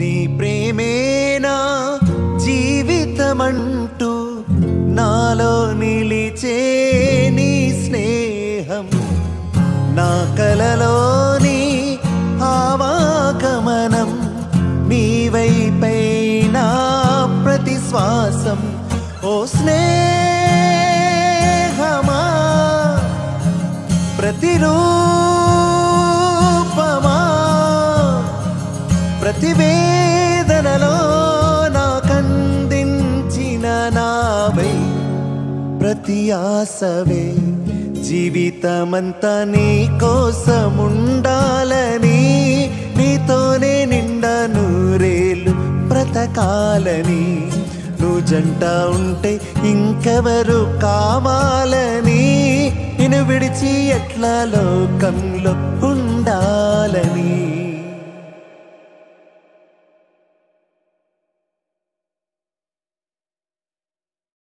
నీ ప్రేమేనా జీవితమంటూ నాలో నిలిచే నీ స్నేహం నా కలలోని ఆవాగమనం నీ వైపైనా ప్రతి శ్వాసం ఓ స్నేహమా ప్రతిరూపమా ప్రతివేదనలో నా కందించిన నావై ప్రతి ఆసవే జీవితమంతా నీ కోసముండాలని నీతోనే నిండా నూరేళ్ళు బ్రతకాలని నువ్వు జంట ఉంటే ఇంకెవరు కావాలని నిన్ను విడిచి ఎట్లా లోకంలో